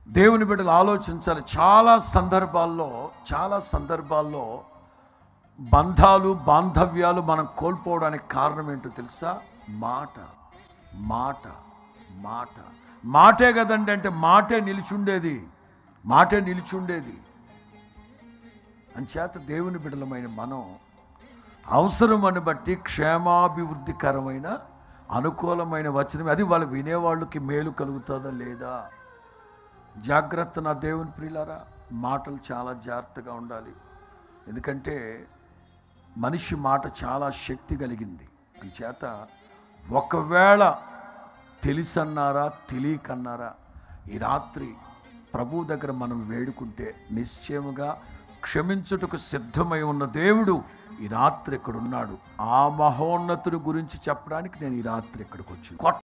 దేవుని బిడ్డలు ఆలోచించాలి చాలా సందర్భాల్లో చాలా సందర్భాల్లో బంధాలు బాంధవ్యాలు మనం కోల్పోవడానికి కారణం ఏంటో తెలుసా మాట మాట మాట మాటే కదండి అంటే మాటే నిలిచుండేది మాటే నిలిచుండేది అంచేత దేవుని బిడ్డలమైన మనం అవసరమని బట్టి క్షేమాభివృద్ధికరమైన అనుకూలమైన వచనం అది వాళ్ళు వినేవాళ్ళకి మేలు కలుగుతుందా లేదా జాగ్రత్త నా దేవుని ప్రియులారా మాటలు చాలా జాగ్రత్తగా ఉండాలి ఎందుకంటే మనిషి మాట చాలా శక్తి కలిగింది అంచేత ఒకవేళ తెలిసన్నారా తెలియకన్నారా ఈ రాత్రి ప్రభు దగ్గర మనం వేడుకుంటే నిశ్చయముగా క్షమించుటకు సిద్ధమై ఉన్న దేవుడు ఈ రాత్రి ఇక్కడ ఉన్నాడు ఆ మహోన్నతుడి గురించి చెప్పడానికి నేను ఈ రాత్రి ఇక్కడికి వచ్చి